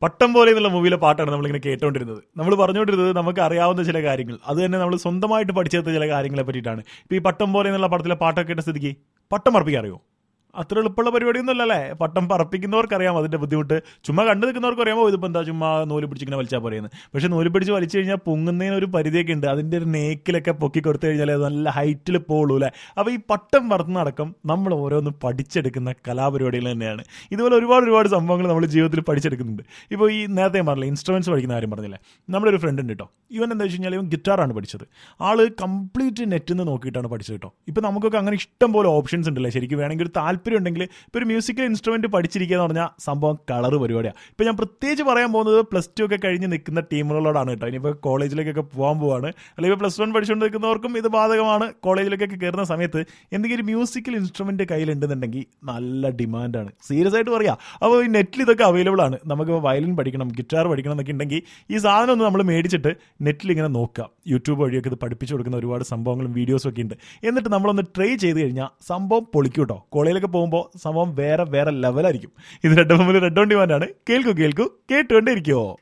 പട്ടം പോലെ എന്നുള്ള മൂവിയിലെ പാട്ടാണ് നമ്മളിങ്ങനെ കേട്ടോണ്ടിരുന്നത് നമ്മൾ പറഞ്ഞുകൊണ്ടിരുന്നത് നമുക്ക് അറിയാവുന്ന ചില കാര്യങ്ങൾ അത് തന്നെ നമ്മൾ സ്വന്തമായിട്ട് പഠിച്ചെടുത്ത ചില കാര്യങ്ങളെ പറ്റിയിട്ടാണ് ഇപ്പോൾ ഈ പട്ടം പോലെ എന്നുള്ള പടത്തിലെ പാട്ടൊക്കെ കേട്ട സ്ഥിതിക്ക് പട്ടം പറപ്പിക്കാൻ അറിയോ അത്ര എളുപ്പമുള്ള പരിപാടിയൊന്നും അല്ലല്ലേ പട്ടം പറപ്പിക്കുന്നവർക്കറിയാം അതിന്റെ ബുദ്ധിമുട്ട് ചുമ്മാ കണ്ടു നിൽക്കുന്നവർക്ക് അറിയാമോ ഇതിപ്പോൾ എന്താ ചുമ്മാ നൂല് പിടിച്ചിങ്ങനെ വലിച്ചാൽ പോരെയെന്ന് പക്ഷെ നൂല് പിടിച്ച് വലിച്ചു കഴിഞ്ഞാൽ പൊങ്ങുന്നതിന് ഒരു പരിധിയൊക്കെ ഉണ്ട് അതിന്റെ ഒരു നേക്കിലൊക്കെ പൊക്കി കൊടുത്തു കഴിഞ്ഞാൽ അത് നല്ല ഹൈറ്റിൽ പോളൂ അല്ലേ അപ്പോൾ ഈ പട്ടം പറത്തുന്നടക്കം നമ്മൾ ഓരോന്ന് പഠിച്ചെടുക്കുന്ന കലാപരിപാടികൾ തന്നെയാണ് ഇതുപോലെ ഒരുപാട് ഒരുപാട് സംഭവങ്ങൾ നമ്മൾ ജീവിതത്തിൽ പഠിച്ചെടുക്കുന്നുണ്ട് ഇപ്പോൾ ഈ നേരത്തെ ഞാൻ പറഞ്ഞില്ല ഇൻസ്ട്രുമെന്റ്സ് പഠിക്കുന്ന കാര്യം പറഞ്ഞില്ലേ നമ്മുടെ ഒരു ഫ്രണ്ട് ഉണ്ട് കേട്ടോ ഇവൻ എന്താ വെച്ച് കഴിഞ്ഞാൽ ഇവൻ ഗിറ്റാറാണ് പഠിച്ചത് ആള് കംപ്ലീറ്റ് നെറ്റിൽ നിന്ന് നോക്കിയിട്ടാണ് പഠിച്ചത് കേട്ടോ ഇപ്പോൾ നമുക്കൊക്കെ അങ്ങനെ ഇഷ്ടം പോലെ ഓപ്ഷൻസ് ഉണ്ടല്ലേ ശരിക്കും വേണമെങ്കിൽ ഒരു താല്പര്യം ഉണ്ടെങ്കിൽ ഇപ്പോൾ ഒരു മ്യൂസിക്കൽ ഇൻസ്ട്രുമെന്റ് പഠിച്ചിരിക്കുക എന്ന് പറഞ്ഞാൽ സംഭവം കളർ പരിപാടിയാണ് ഇപ്പോൾ ഞാൻ പ്രത്യേകിച്ച് പറയാൻ പോകുന്നത് പ്ലസ് ടു ഒക്കെ കഴിഞ്ഞ് നിൽക്കുന്ന ടീമുകളോടാണ് കേട്ടോ ഇനിയിപ്പോൾ കോളേജിലേക്കൊക്കെ പോകാൻ പോവാണ് അല്ലെങ്കിൽ പ്ലസ് വൺ പഠിച്ചുകൊണ്ട് നിൽക്കുന്നവർക്കും ഇത് ബാധകമാണ് കോളേജിലേക്കൊക്കെ കയറുന്ന സമയത്ത് എന്തെങ്കിലും ഒരു മ്യൂസിക്കൽ ഇൻസ്ട്രുമെന്റ് കയ്യിലുണ്ടെന്നുണ്ടെങ്കിൽ നല്ല ഡിമാൻഡാണ് സീരിയസ് ആയിട്ട് പറയാം അപ്പോൾ ഈ നെറ്റിൽ ഇതൊക്കെ അവൈലബിൾ ആണ് നമുക്ക് വയലിൻ പഠിക്കണം ഗിറ്റാർ പഠിക്കണം എന്നൊക്കെ ഉണ്ടെങ്കിൽ ഈ സാധനം ഒന്ന് നമ്മൾ മേടിച്ചിട്ട് നെറ്റിൽ ഇങ്ങനെ നോക്കുക യൂട്യൂബ് വഴിയൊക്കെ ഇത് പഠിപ്പിച്ചു കൊടുക്കുന്ന ഒരുപാട് സംഭവങ്ങളും വീഡിയോസും ഒക്കെ ഉണ്ട് എന്നിട്ട് നമ്മളൊന്ന് ട്രൈ ചെയ്ത് കഴിഞ്ഞാൽ സംഭവം പൊളിക്കും കേട്ടോ കോളേജിലൊക്കെ പോകുമ്പോൾ സംഭവം വേറെ വേറെ ലെവലായിരിക്കും ഇത് റെഡ് മുമ്പിൽ റെഡ് ഓൺ ഡിമാൻഡാണ് കേൾക്കൂ കേൾക്കൂ കേട്ടുകൊണ്ടേ ഇരിക്കുമോ